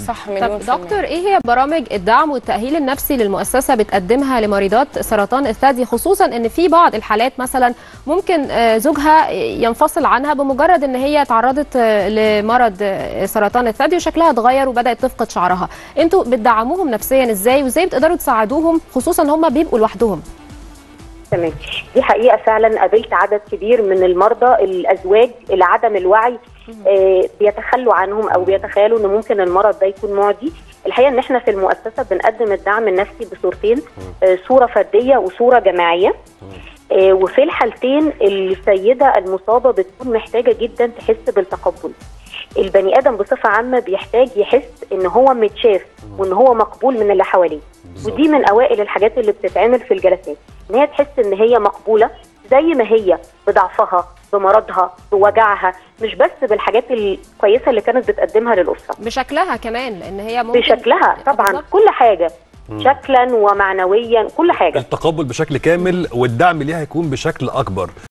صح مليون طب في المية. دكتور ايه هي برامج الدعم والتأهيل النفسي للمؤسسة بتقدمها لمريضات سرطان الثدي خصوصا ان في بعض الحالات مثلا ممكن آه، زوجها ينفصل عنها بمجرد ان هي تعرضت آه، لمرض آه، سرطان الثدي وشكلها اتغير وبدأت تفقد شعرها انتوا بتدعموهم نفسيا ازاي وازاي بتقدروا تساعدوهم خصوصا هم بيبقوا لوحدهم تمام دي حقيقه فعلا قابلت عدد كبير من المرضى الازواج اللي عدم الوعي آه، بيتخلوا عنهم او بيتخيلوا ان ممكن المرض ده يكون معدي الحقيقه ان احنا في المؤسسه بنقدم الدعم النفسي بصورتين آه، صوره فرديه وصوره جماعيه آه، وفي الحالتين السيده المصابه بتكون محتاجه جدا تحس بالتقبل البني ادم بصفه عامه بيحتاج يحس ان هو متشاف وان هو مقبول من اللي حواليه ودي من اوائل الحاجات اللي بتتعمل في الجلسات ان هي تحس ان هي مقبوله زي ما هي بضعفها بمرضها بوجعها مش بس بالحاجات الكويسه اللي كانت بتقدمها للاسره بشكلها كمان لان هي ممكن بشكلها طبعا بالظبط. كل حاجه شكلا ومعنويا كل حاجه التقبل بشكل كامل والدعم ليها هيكون بشكل اكبر